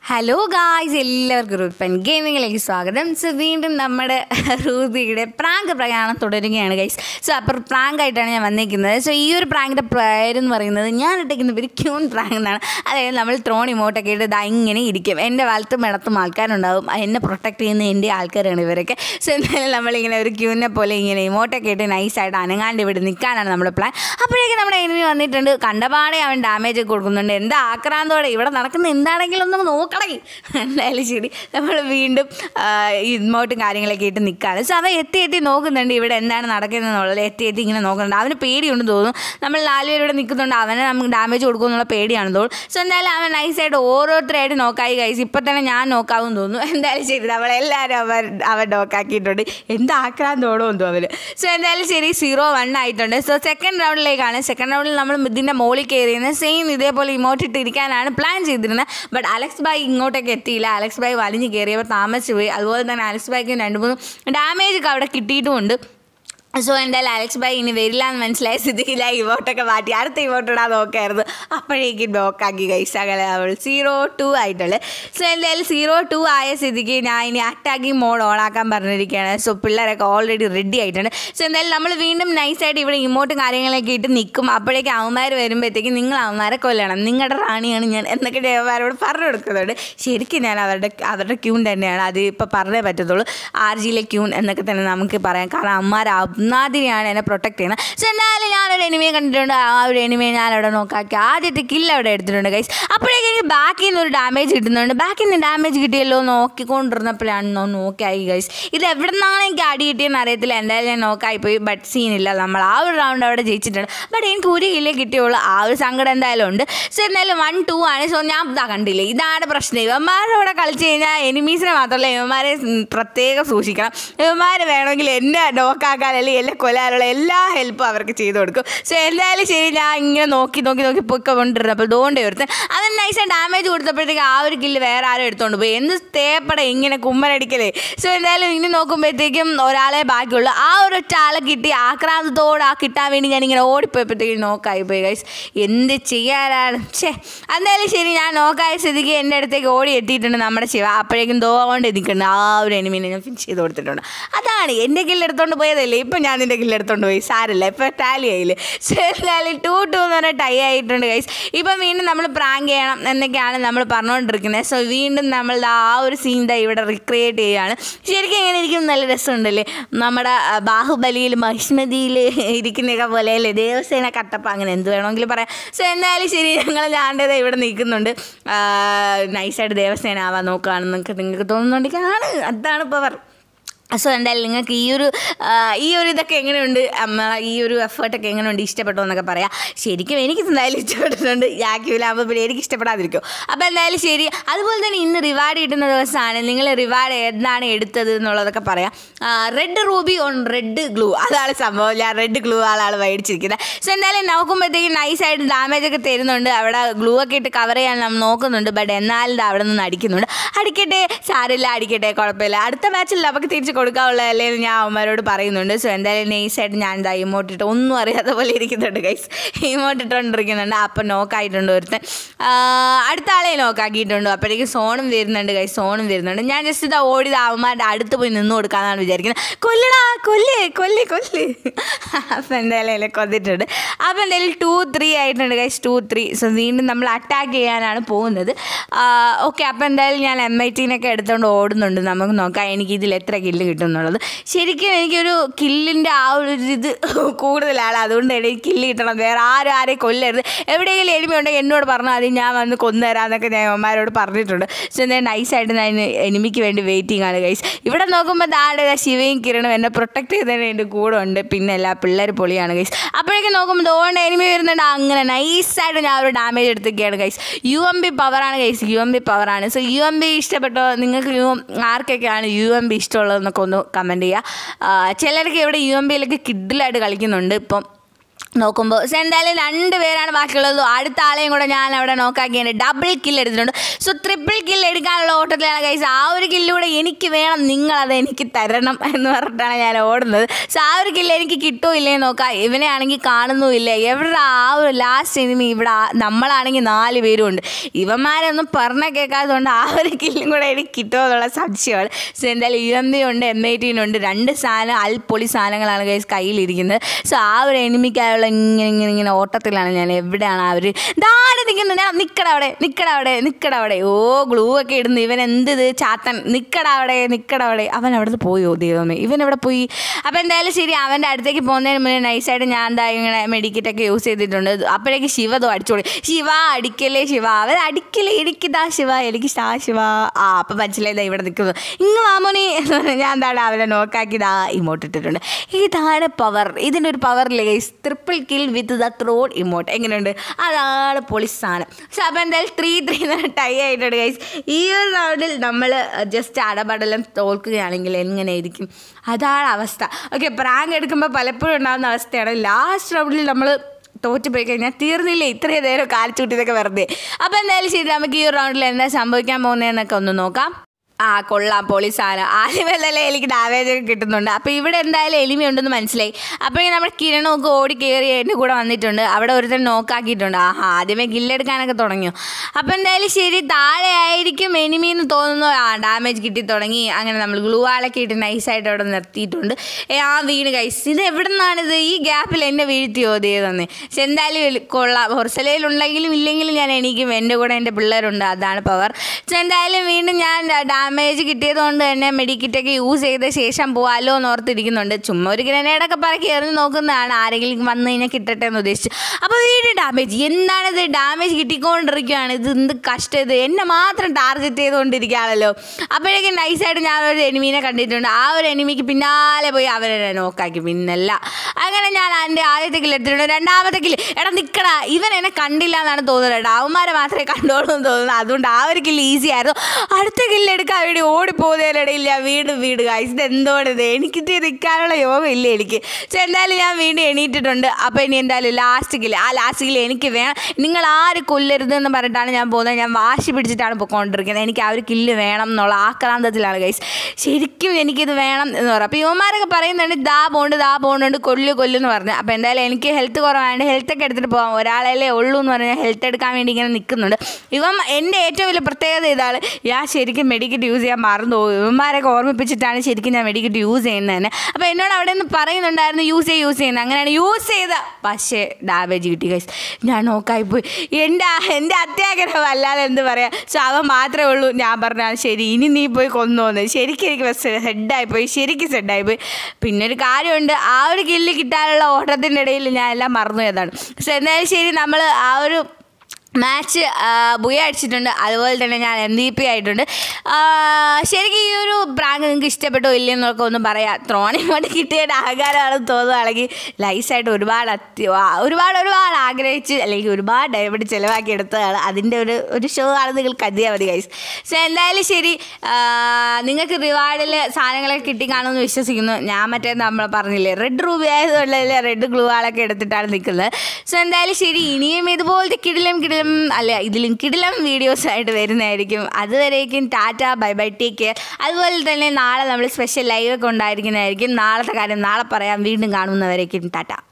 hello guys എല്ലാവർക്കും റൂപ്പൻ ഗെയിമിങ്ങിലേക്ക് സ്വാഗതം so വീണ്ടും നമ്മുടെ റൂബിയുടെ പ്രാങ്ക് പ്രയാണം തുടരുകയാണ് ഗൈസ് സോ അപ്പോൾ പ്രാങ്ക് ആയിട്ടാണ് ഞാൻ വന്നിരിക്കുന്നത് സോ ഈ ഒരു പ്രാങ്കിൻ്റെ പേരെന്ന് പറയുന്നത് ഞാൻ ഇട്ടിരിക്കുന്ന ഒരു ക്യൂൺ പ്രാങ്ക് എന്നാണ് അതായത് നമ്മൾ ത്രോൺ ഇമോട്ടൊക്കെ ഇട്ട് ഇതാ ഇങ്ങനെ ഇരിക്കും എൻ്റെ വലത്തും ഇടത്തും ആൾക്കാരുണ്ടാവും എന്നെ പ്രൊട്ടക്ട് ചെയ്യുന്ന എൻ്റെ ആൾക്കാരാണ് ഇവരൊക്കെ സോ എന്തായാലും നമ്മളിങ്ങനെ ഒരു ക്യൂവിനെ പോലെ ഇങ്ങനെ ഇമോട്ടൊക്കെ ഇട്ട് നൈസായിട്ട് അനങ്ങാണ്ട് ഇവിടെ നിൽക്കാനാണ് നമ്മുടെ പ്ലാൻ അപ്പോഴേക്കും നമ്മുടെ എനിമി വന്നിട്ടുണ്ട് കണ്ടപാടെ അവൻ ഡാമേജ് ഒക്കെ കൊടുക്കുന്നുണ്ട് എന്താ ആക്രാന്തോടെ ഇവിടെ നടക്കുന്ന എന്താണെങ്കിലും ഒന്ന് നോക്കണേ എന്തായാലും ശരി നമ്മൾ വീണ്ടും ഇമോട്ടും കാര്യങ്ങളൊക്കെ ഇട്ട് നിൽക്കുകയാണ് സോ അവൻ എത്തി എത്തി നോക്കുന്നുണ്ട് ഇവിടെ എന്താണ് നടക്കുന്നത് എന്നുള്ളത് എത്തി എത്തി ഇങ്ങനെ നോക്കുന്നുണ്ട് അവന് പേടിയുണ്ട് തോന്നുന്നു നമ്മൾ നാലുപേരും ഇവിടെ നിൽക്കുന്നുണ്ട് അവനെ നമുക്ക് ഡാമേജ് കൊടുക്കുമെന്നുള്ള പേടിയാണ് തോന്നുന്നു സോ എന്തായാലും അവൻ നൈസായിട്ട് ഓരോരുത്തരായിട്ട് നോക്കായി കഴിച്ച് ഇപ്പം തന്നെ ഞാൻ നോക്കാവും തോന്നുന്നു എന്തായാലും ശരി നമ്മളെല്ലാവരും അവൻ അവൻ നോക്കാക്കിയിട്ടുണ്ട് എന്ത് ആക്രാന്തോടോ എന്തോ അവന് സോ എന്തായാലും ശരി സീറോ വൺ ആയിട്ടുണ്ട് സോ സെക്കൻഡ് റൗണ്ടിലേക്കാണ് സെക്കൻഡ് റൗണ്ടിൽ നമ്മൾ ഇതിൻ്റെ മുകളിൽ കയറിയിരുന്നത് സെയിം ഇതേപോലെ ഇമോട്ട് ഇട്ടിരിക്കാനാണ് പ്ലാൻ ചെയ്തിരുന്നത് ബട്ട് അലക്സ് ബായ് ഇങ്ങോട്ടേക്ക് എത്തിയില്ല അലക്സ് ബായ് വലിഞ്ഞ് കയറിയപ്പോൾ താമസിച്ചു പോയി അതുപോലെ തന്നെ അലക്സ് ബായ്ക്ക് രണ്ട് മൂന്ന് ഡാമേജ് ഒക്കെ അവിടെ കിട്ടിയിട്ടുമുണ്ട് സോ എന്തായാലും അലക്സ് ബായ് ഇനി വരില്ല എന്ന് മനസ്സിലായ സ്ഥിതിയില്ല ഇവോട്ടൊക്കെ മാറ്റി അടുത്ത ഇവോട്ടിടാൻ നോക്കായിരുന്നു അപ്പോഴേക്കും നോക്കാക്കി കൈസാകല അവൾ സീറോ ടു ആയിട്ടുള്ളത് സോ എന്തായാലും സീറോ ടു ആയ സ്ഥിതിക്ക് ഞാൻ ഇനി അറ്റാക്കിംഗ് മോഡ് ഓണാക്കാൻ പറഞ്ഞിരിക്കുകയാണ് സോ പിള്ളേരൊക്കെ ഓൾറെഡി റെഡി ആയിട്ടുണ്ട് സോ എന്തായാലും നമ്മൾ വീണ്ടും നൈസായിട്ട് ഇവിടെ ഇമോട്ടും കാര്യങ്ങളൊക്കെ ഇട്ട് നിൽക്കും അപ്പോഴേക്കും അവന്മാർ വരുമ്പോഴത്തേക്കും നിങ്ങൾ അവന്മാരെ കൊല്ലണം നിങ്ങളുടെ റാണിയാണ് ഞാൻ എന്നൊക്കെ ദേവന്മാരോട് പറഞ്ഞു കൊടുക്കുന്നുണ്ട് ശരിക്കും ഞാൻ അവരുടെ അവരുടെ ക്യൂൺ തന്നെയാണ് അത് ഇപ്പോൾ പറഞ്ഞേ പറ്റത്തുള്ളൂ ആർ ജിയിലെ ക്യൂൺ എന്നൊക്കെ തന്നെ നമുക്ക് പറയാം കാരണം അമ്മമാർ ഒന്നാതിരിയാണ് എന്നെ പ്രൊട്ടക്ട് ചെയ്യുന്നത് സോ എന്തായാലും ഞാനൊരു എനിമിയെ കണ്ടിട്ടുണ്ട് ആ ഒരു എനിമിയെ ഞാൻ അവിടെ നോക്കാക്കി ആദ്യത്തെ കില്ല് അവിടെ എടുത്തിട്ടുണ്ട് ഗൈസ് അപ്പോഴേക്കും എനിക്ക് ബാക്കിൽ നിന്ന് ഒരു ഡാമേജ് കിട്ടുന്നുണ്ട് ബാക്കിൽ നിന്ന് ഡാമേജ് കിട്ടിയല്ലോ നോക്കിക്കൊണ്ടിരുന്നപ്പോഴാണ് നോ നോക്കായി ഗൈസ് ഇത് എവിടെ നിന്നാണ് എനിക്ക് അടി കിട്ടിയെന്ന് അറിയത്തില്ല എന്തായാലും ഞാൻ നോക്കായി പോയി ബട്ട് സീനില്ല നമ്മൾ ആ ഒരു റൗണ്ട് അവിടെ ജയിച്ചിട്ടുണ്ട് ബട്ട് എനിക്ക് ഒരു കില്ലേ കിട്ടിയുള്ളൂ ആ ഒരു സങ്കടം എന്തായാലും ഉണ്ട് സോ എന്തായാലും വൺ ടു ആണ് സോ ഞാൻ ഇതാ കണ്ടില്ലേ ഇതാണ് പ്രശ്നം ഇവന്മാരുടെ ഇവിടെ കളിച്ച് കഴിഞ്ഞാൽ എനിമീസിനെ മാത്രമല്ല ഇവന്മാരെ പ്രത്യേകം സൂക്ഷിക്കണം ഇവന്മാർ വേണമെങ്കിൽ എന്നെ നോക്കാക്കാൻ അല്ലെങ്കിൽ എന്നെ കൊല്ലാനുള്ള എല്ലാ ഹെൽപ്പും അവർക്ക് ചെയ്തു കൊടുക്കും സോ എന്തായാലും ശരി ഞാൻ ഇങ്ങനെ നോക്കി നോക്കി നോക്കി പൊയ്ക്കൊണ്ടിരുന്നപ്പോൾ ദോണ്ടേ ഒരുത്തൻ അവൻ നൈസ് ഡാമേജ് കൊടുത്തപ്പോഴത്തേക്ക് ആ ഒരു കില്ല് വേറെ ആരും എടുത്തോണ്ട് പോയി എന്ത് തേപ്പട ഇങ്ങനെ കുമ്മനടിക്കലേ സോ എന്തായാലും ഇനി നോക്കുമ്പോഴത്തേക്കും ഒരാളെ ബാക്കിയുള്ളൂ ആ ഒരു ഒറ്റ ആളെ കിട്ടി ആക്രാന്തത്തോടെ ആ കിട്ടാൻ വേണ്ടി ഞാൻ ഇങ്ങനെ ഓടിപ്പോയപ്പോഴത്തേക്കും നോക്കായി പോയി ഗൈസ് എന്ത് ചെയ്യാനാണ് ഛേ എന്തായാലും ശരി ഞാൻ നോക്കായ സ്ഥിതിക്ക് എൻ്റെ അടുത്തേക്ക് ഓടി എത്തിയിട്ടുണ്ട് നമ്മുടെ ശിവ അപ്പോഴേക്കും ദോകൊണ്ട് നിൽക്കുന്നുണ്ട് ആ ഒരു എനിമീനെ ഞാൻ ഫിനിഷ് ചെയ്ത് കൊടുത്തിട്ടുണ്ട് അതാണ് എൻ്റെ കില്ലെടുത്തോണ്ട് പോയതല്ലേ ഇപ്പം ഞാൻ നിൻ്റെ കില്ലെടുത്തോണ്ട് പോയി സാരല്ല ഇപ്പം ടാലി ആയില്ലേ എന്തായാലും ടു ടു എന്ന് പറഞ്ഞാൽ ടൈ ആയിട്ടുണ്ട് ഗൈസ് ഇപ്പം വീണ്ടും നമ്മൾ പ്രാങ്ക് ചെയ്യണം എന്നൊക്കെയാണ് നമ്മൾ പറഞ്ഞുകൊണ്ടിരിക്കുന്നത് സോ വീണ്ടും നമ്മൾ ദാ ആ ഒരു സീൻ ദാ ഇവിടെ റിക്രിയേറ്റ് ചെയ്യുകയാണ് ശരിക്കും എങ്ങനെ ഇരിക്കും നല്ല രസമുണ്ടല്ലേ നമ്മുടെ ആ, ബാഹുബലിയിൽ മഹിഷ്മതിയിൽ ഇരിക്കുന്നതൊക്കെ പോലെ അല്ലേ ദേവസേന കട്ടപ്പ അങ്ങനെ എന്ത് വേണമെങ്കിലും പറയാം സോ എന്തായാലും ശരി ഞങ്ങൾ ഞാണ്ടത് ഇവിടെ നിൽക്കുന്നുണ്ട് നൈസായിട്ട് ദേവസേന ആവാൻ നോക്കുകയാണെന്നൊക്കെ നിങ്ങൾക്ക് തോന്നുന്നുണ്ടെങ്കിൽ ആണ് അതാണ് പവർ സോ എന്തായാലും നിങ്ങൾക്ക് ഈ ഒരു ആ, ഈ ഒരു ഇതൊക്കെ എങ്ങനെയുണ്ട് അമ്മ ഈ ഒരു എഫേർട്ടൊക്കെ എങ്ങനെയുണ്ട് ഇഷ്ടപ്പെട്ടോ എന്നൊക്കെ പറയാം ശരിക്കും എനിക്ക് എന്തായാലും ഇഷ്ടപ്പെട്ടിട്ടുണ്ട് യാക്യൂലാകുമ്പോൾ പിന്നെ എനിക്ക് ഇഷ്ടപ്പെടാതിരിക്കും അപ്പോൾ എന്തായാലും ശരി അതുപോലെ തന്നെ ഇന്ന് റിവാർഡ് കിട്ടുന്ന ദിവസമാണ് നിങ്ങൾ റിവാർഡ് ഏതാണ് എടുത്തത് എന്നുള്ളതൊക്കെ പറയാം red ruby on red glue അതാണ് സംഭവം ഞാൻ റെഡ് ഗ്ലൂ ആളാണ് മേടിച്ചിരിക്കുന്നത് സോ എന്തായാലും നോക്കുമ്പോഴത്തേക്കും നൈസായിട്ട് ഡാമേജ് ഒക്കെ തരുന്നുണ്ട് അവിടെ ഗ്ലൂ ഒക്കെ ഇട്ട് കവർ ചെയ്യാൻ നമ്മൾ നോക്കുന്നുണ്ട് ബട്ട് എന്നാലും ഇത് അവിടെ നിന്ന് അടിക്കുന്നുണ്ട് അടിക്കട്ടെ സാരില്ല അടിക്കട്ടെ കുഴപ്പമില്ല അടുത്ത മാച്ചിൽ നമുക്ക് തിരിച്ച് കൊടുക്കാനുള്ളതല്ലേ എന്ന് ഞാൻ അവന്മാരോട് പറയുന്നുണ്ട് സോ എന്തായാലും നൈസായിട്ട് ഞാൻ എന്താ ഇമോട്ട് ഇട്ട് ഒന്നും അറിയാത്ത പോലെ ഇരിക്കുന്നുണ്ട് ഗൈസ് ഇമോട്ട് ഇട്ടുകൊണ്ടിരിക്കുന്നുണ്ട് അപ്പം നോക്കായിട്ടുണ്ട് ഒരുത്തൻ ആ, അടുത്ത ആളെ നോക്കാക്കിയിട്ടുണ്ട് അപ്പോഴേക്കും സോണും വരുന്നുണ്ട് ഗൈസ് സോണും വരുന്നുണ്ട് ഞാൻ ജസ്റ്റ് ഇതാ ഓടി ദാ അവന്മാരുടെ അടുത്ത് പോയി നിന്ന് കൊടുക്കാമെന്നാണ് വിചാരിക്കുന്നത് കൊല്ലടാ കൊല്ല് കൊല്ല് കൊല്ല് അപ്പം എന്തായാലും അതിലെ കൊന്നിട്ടുണ്ട് അപ്പം എന്തായാലും ടു ത്രീ ആയിട്ടുണ്ട് ഗൈസ് ടു ത്രീ സോ വീണ്ടും നമ്മൾ അറ്റാക്ക് ചെയ്യാനാണ് പോകുന്നത് ഓക്കെ അപ്പം എന്തായാലും ഞാൻ എം ഐ ടീനൊക്കെ എടുത്തുകൊണ്ട് ഓടുന്നുണ്ട് നമുക്ക് നോക്കാം എനിക്ക് ഇതിൽ എത്ര കില്ല് കിട്ടും എന്നുള്ളത് ശരിക്കും എനിക്കൊരു കില്ലിൻ്റെ ആ ഒരു ഇത് കൂടുതലാണ് അതുകൊണ്ട് എനിക്ക് കില്ല് കിട്ടണം വേറെ ആരും ആരെയും കൊല്ലരുത് എവിടെയെങ്കിലും എലിമ ഉണ്ടെങ്കിൽ എന്നോട് പറഞ്ഞാൽ മതി ഞാൻ വന്ന് കൊന്നുതരാമെന്നൊക്കെ ഞാൻ അമ്മമാരോട് പറഞ്ഞിട്ടുണ്ട് സോ ഞാൻ നൈസായിട്ട് ഞാൻ എനിമിക്ക് വേണ്ടി വെയിറ്റിംഗ് ആണ് ഗൈസ് ഇവിടെ നോക്കുമ്പോൾ താഴെ ശിവയും കിരണും എന്നെ പ്രൊട്ടക്ട് ചെയ്തതിന് എൻ്റെ കൂടെ ഉണ്ട് പിന്നെ എല്ലാ പിള്ളേർ പൊളിയാണ് ഗൈസ് അപ്പോഴേക്കും നോക്കുമ്പോൾ തോണ്ട് എനിമി വരുന്നുണ്ട് അങ്ങനെ നൈസായിട്ട് ഞാൻ ഒരു ഡാമേജ് എടുത്തൊക്കെയാണ് ഗൈസ് യു എം ബി പവറാണ് ഗൈസ് യു എം ബി പവറാണ് സോ യു എം ബി ഇഷ്ടപ്പെട്ടോ നിങ്ങൾക്ക് യു ആർക്കൊക്കെയാണ് യു എം ബി ഇഷ്ടമുള്ളതെന്നൊക്കെ ഒന്ന് കമൻറ്റ് ചെയ്യുക ആ, ചിലർക്ക് ഇവിടെ യു എം ബിയിലൊക്കെ കിഡിലായിട്ട് കളിക്കുന്നുണ്ട് ഇപ്പം നോക്കുമ്പോൾ സോ എന്തായാലും രണ്ട് പേരാണ് ബാക്കിയുള്ളത് അടുത്ത ആളെയും കൂടെ ഞാൻ അവിടെ നോക്കാക്കിയാണ് ഡബിൾ കില്ല് എടുത്തിട്ടുണ്ട് സോ ട്രിപ്പിൾ കില്ല് എടുക്കാനുള്ള ഓട്ടത്തിലാണ് കൈസ് ആ ഒരു കില്ലൂടെ എനിക്ക് വേണം നിങ്ങളത് എനിക്ക് തരണം എന്ന് പറഞ്ഞിട്ടാണ് ഞാൻ ഓടുന്നത് സോ ആ ഒരു കില്ല് എനിക്ക് കിട്ടുമോ ഇല്ലേ നോക്കാം ഇവനെ ആണെങ്കിൽ കാണുന്നുമില്ല എവിടെ ആ ഒരു ലാസ്റ്റ് എനിമി ഇവിടെ ആ- നമ്മളാണെങ്കിൽ നാല് പേരും ഉണ്ട് ഇവന്മാരൊന്നും പറഞ്ഞ കേൾക്കാത്തതുകൊണ്ട് ആ ഒരു കില്ലും കൂടെ എനിക്ക് കിട്ടുമോ എന്നുള്ള സംശയമാണ് സോ എന്തായാലും യു എം ബി ഉണ്ട് എം എയ്റ്റീനുണ്ട് രണ്ട് സാധനം അൽപ്പൊളി സാധനങ്ങളാണ് കൈസ് കയ്യിലിരിക്കുന്നത് സോ ആ ഒരു എനിമിക്കായുള്ള ഇങ്ങനെ ഇങ്ങനെ ഇങ്ങനെ ഓട്ടത്തിലാണ് ഞാൻ എവിടെയാണ് അവർ ദാടെ നിൽക്കുന്നത് ഞാൻ നിക്കട അവിടെ നിക്കട അവിടെ നിക്കട അവിടെ ഓ ഗ്ലൂ ഒക്കെ ഇടുന്നു ഇവൻ എന്ത് ഇത് ചാത്തൻ നിക്കട അവിടെ നിക്കട അവിടെ അവൻ അവിടെ നിന്ന് പോയോ ദൈവമേ ഇവൻ എവിടെ പോയി അപ്പോൾ എന്തായാലും ശരി അവൻ്റെ അടുത്തേക്ക് പോകുന്നതിന് മുന്നേ നൈസായിട്ട് ഞാൻ എന്താ ഇങ്ങനെ മെഡിക്കറ്റൊക്കെ യൂസ് ചെയ്തിട്ടുണ്ട് അപ്പോഴേക്ക് ശിവതോ അടിച്ചോളി ശിവ അടിക്കലേ ശിവ അവൻ അടിക്കലേ എനിക്കിതാ ശിവ എനിക്ക് ഷാ ശിവ ആ അപ്പം മനസ്സിലായതാ ഇവിടെ നിൽക്കുന്നത് ഇങ്ങ് വാമോനി എന്ന് പറഞ്ഞ് ഞാൻ എന്താണ് അവനെ നോക്കാക്കി ഇതാ ഇമോട്ട് ഇട്ടിട്ടുണ്ട് ഇതാണ് പവർ ഇതിൻ്റെ ഒരു power guys triple kill with the throwed emote എങ്ങനെയുണ്ട് അതാണ് പൊളി സാധനം പക്ഷെ അപ്പോൾ എന്തായാലും ത്രീ ത്രീ ടൈ ആയിട്ടുണ്ട് ഗൈസ് ഈ ഒരു റൗണ്ടിൽ നമ്മൾ ജസ്റ്റ് അടപടലം തോൽക്കുകയാണെങ്കിൽ എങ്ങനെയായിരിക്കും അതാണ് അവസ്ഥ ഓക്കെ പ്രാങ്ക് എടുക്കുമ്പോൾ പലപ്പോഴും ഉണ്ടാകുന്ന അവസ്ഥയാണ് ലാസ്റ്റ് റൗണ്ടിൽ നമ്മൾ തോറ്റു പോയി കഴിഞ്ഞാൽ തീർന്നില്ലേ ഇത്രയും നേരം കാലിച്ചൂട്ടിയതൊക്കെ വെറുതെ അപ്പോൾ എന്തായാലും ശരി നമുക്ക് ഈ ഒരു റൗണ്ടിൽ എന്താ സംഭവിക്കാൻ പോകുന്നതെന്നൊക്കെ ഒന്ന് നോക്കാം ആ കൊള്ളാം പൊളി സാധനം ആദ്യമേ തന്നെ എനിക്ക് ഡാമേജ് ഒക്കെ കിട്ടുന്നുണ്ട് അപ്പോൾ ഇവിടെ എന്തായാലും എലിമി ഉണ്ടെന്ന് മനസ്സിലായി അപ്പോഴേ നമ്മുടെ കിരണമൊക്കെ ഓടി കയറി എൻ്റെ കൂടെ വന്നിട്ടുണ്ട് അവിടെ ഒരുത്തൻ നോക്കാക്കിയിട്ടുണ്ട് ആഹാ ആദ്യമേ കില്ലെടുക്കാനൊക്കെ തുടങ്ങിയോ അപ്പോൾ എന്തായാലും ശരി താഴെ ആയിരിക്കും എനിമി എന്ന് തോന്നുന്നു ആ ഡാമേജ് കിട്ടി തുടങ്ങി അങ്ങനെ നമ്മൾ ഗ്ലൂ ആളൊക്കെ ഇട്ട് നൈസായിട്ട് അവിടെ നിർത്തിയിട്ടുണ്ട് ഏ ആ വീണ് കൈസ് ഇത് എവിടെ നിന്നാണിത് ഈ ഗ്യാപ്പിൽ എന്നെ വീഴ്ത്തിയോ ദേ തന്നെ പക്ഷെ എന്തായാലും ഇല്ല- കൊള്ളാം ഹൊർസലയിലുണ്ടെങ്കിലും ഇല്ലെങ്കിലും ഞാൻ എണീക്കും എൻ്റെ കൂടെ എൻ്റെ പിള്ളേരുണ്ട് അതാണ് പവർ പക്ഷെ എന്തായാലും വീണ്ടും ഞാൻ ഡാമേജ് കിട്ടിയത് കൊണ്ട് തന്നെ മെഡിക്കിറ്റൊക്കെ യൂസ് ചെയ്ത ശേഷം പോവാലോ എന്ന് ഓർത്തിരിക്കുന്നുണ്ട് ചുമ്മാ ഒരു ഗ്രനേഡൊക്കെ പറക്കി എറിഞ്ഞ് നോക്കുന്നതാണ് ആരെങ്കിലും വന്നു കഴിഞ്ഞാൽ കിട്ടട്ടെ എന്ന് ഉദ്ദേശിച്ചു അപ്പോൾ വീണ്ടും ഡാമേജ് എന്താണിത് ഡാമേജ് കിട്ടിക്കൊണ്ടിരിക്കുകയാണ് ഇത് എന്ത് കഷ്ടം ഇത് എന്നെ മാത്രം ടാർഗറ്റ് ചെയ്തുകൊണ്ടിരിക്കുകയാണല്ലോ അപ്പോഴേക്കും നൈസായിട്ട് ഞാൻ ഒരു എനിമീനെ കണ്ടിട്ടുണ്ട് ആ ഒരു എനിമിക്ക് പിന്നാലെ പോയി അവരെ നോക്കാക്കി പിന്നല്ല അങ്ങനെ ഞാൻ എൻ്റെ ആദ്യത്തെ കില്ല് എടുത്തിട്ടുണ്ട് രണ്ടാമത്തെ കില്ല് എടാ നിൽക്കടാ ഇവൻ എന്നെ കണ്ടില്ല എന്നാണ് തോന്നുന്നത് കേട്ടോ അവന്മാരെ മാത്രമേ കണ്ടോളൂ എന്ന് തോന്നുന്നു അതുകൊണ്ട് ആ ഒരു കില്ല് ഈസി ആയിരുന്നു അടുത്ത കില്ല് എടുക്കാൻ വേണ്ടി ഓടിപ്പോകുന്നതിനിടയിൽ ഞാൻ വീണ്ടും വീട് കായ്ച്ചു ഇത് എന്തോടിത് എനിക്കിട്ട് നിൽക്കാനുള്ള യോഗം ഇല്ല എനിക്ക് പക്ഷെ എന്തായാലും ഞാൻ വീണ്ടും എണീറ്റിട്ടുണ്ട് അപ്പോൾ ഇനി എന്തായാലും ലാസ്റ്റ് കില്ല് ആ ലാസ്റ്റ് കില്ല് എനിക്ക് വേണം നിങ്ങൾ ആര് കൊല്ലരുത് എന്ന് പറഞ്ഞിട്ടാണ് ഞാൻ പോകുന്നത് ഞാൻ വാശി പിടിച്ചിട്ടാണ് പോയിക്കൊണ്ടിരിക്കുന്നത് എനിക്ക് ആ ഒരു കില്ല് വേണം എന്നുള്ള ആക്രാന്തത്തിലാണ് ഗൈസ് ശരിക്കും എനിക്കിത് വേണം എന്ന് പറയും അപ്പോൾ യുവമാരൊക്കെ പറയുന്നുണ്ട് ദാ പോണ്ട് ദാ പോണ്ടുണ്ട് കൊല്ലു കൊല്ലു എന്ന് പറഞ്ഞു അപ്പോൾ എന്തായാലും എനിക്ക് ഹെൽത്ത് കുറവായതുകൊണ്ട് ഹെൽത്തൊക്കെ എടുത്തിട്ട് പോകാം ഒരാളല്ലേ ഉള്ളൂ എന്ന് പറഞ്ഞാൽ ഹെൽത്ത് എടുക്കാൻ വേണ്ടി ഇങ്ങനെ നിൽക്കുന്നുണ്ട് ഇവൻ എൻ്റെ ഏറ്റവും വലിയ പ്രത്യേകത ഇതാണ് ഞാൻ ശരിക്കും മെഡിക്കറ്റ് യൂസ് ചെയ്യാൻ മറന്നു പോകും ഇവന്മാരൊക്കെ ഓർമ്മിപ്പിച്ചിട്ടാണ് ശരിക്കും ഞാൻ മെഡിക്കറ്റ് യൂസ് ചെയ്യുന്നത് തന്നെ അപ്പോൾ എന്നോട് അവിടെ നിന്ന് പറയുന്നുണ്ടായിരുന്നു യൂസ് ചെയ്ത് യൂസ് ചെയ്യുന്നത് അങ്ങനെയാണ് യൂസ് ചെയ്ത പക്ഷേ ഡാമേജ് കിട്ടി ഗൈസ് ഞാൻ നോക്കായിപ്പോയി എൻ്റെ എൻ്റെ അത്യാഗ്രഹം അല്ലാതെ എന്ത് പറയാം ശവം മാത്രമേ ഉള്ളൂ ഞാൻ പറഞ്ഞാൽ ശരി ഇനി നീ പോയി കൊന്നോന്ന് ശരിക്കും എനിക്ക് ഹെഡായിപ്പോയി ശരിക്കും സെഡായിപ്പോയി പിന്നെ ഒരു കാര്യമുണ്ട് ആ ഒരു കില്ല് കിട്ടാനുള്ള ഓട്ടത്തിൻ്റെ ഇടയിൽ ഞാൻ എല്ലാം മറന്നു പോയതാണ് പക്ഷെ എന്തായാലും ശരി നമ്മൾ ആ ഒരു മാച്ച് ബുയ അടിച്ചിട്ടുണ്ട് അതുപോലെ തന്നെ ഞാൻ എം വി പി ആയിട്ടുണ്ട് ആ, ശരിക്കും ഈ ഒരു പ്രാങ്ക് നിങ്ങൾക്ക് ഇഷ്ടപ്പെട്ടോ ഇല്ലെന്നൊക്കെ ഒന്ന് പറയാം ത്രോണി കൊണ്ട് കിട്ടിയ ആകാരമാണെന്ന് തോന്നുകയാണെങ്കിൽ ലൈസായിട്ട് ഒരുപാട് അത്യ ആ, ഒരുപാട് ഒരുപാട് ആഗ്രഹിച്ച് അല്ലെങ്കിൽ ഒരുപാട് ഡയബറ്റി ചിലവാക്കി എടുത്തതാണ് അതിൻ്റെ ഒരു ഒരു ഷോ ആണ് നിങ്ങൾ കരുതിയാൽ മതി ഗൈസ് സോ എന്തായാലും ശരി ആ, നിങ്ങൾക്ക് റിവാർഡിൽ സാധനങ്ങളൊക്കെ കിട്ടി കാണുമെന്ന് വിശ്വസിക്കുന്നു ഞാൻ മറ്റേ നമ്മൾ പറഞ്ഞില്ലേ റെഡ് റൂബി ആയതുകൊണ്ടല്ലേ റെഡ് ഗ്ലൂ ആളൊക്കെ എടുത്തിട്ടാണ് നിൽക്കുന്നത് സോ എന്തായാലും ശരി ഇനിയും ഇതുപോലത്തെ കിടിലം കിടിലം അല്ല ഇതിലും കിടിലം വീഡിയോസ് ആയിട്ട് വരുന്നതായിരിക്കും അതുവരേക്കും ta ta bye bye take care അതുപോലെ തന്നെ നാളെ നമ്മൾ സ്പെഷ്യൽ ലൈവ് ഒക്കെ ഉണ്ടായിരിക്കുന്നതായിരിക്കും നാളത്തെ കാര്യം നാളെ പറയാം വീണ്ടും കാണുന്നവരേക്കും ടാറ്റ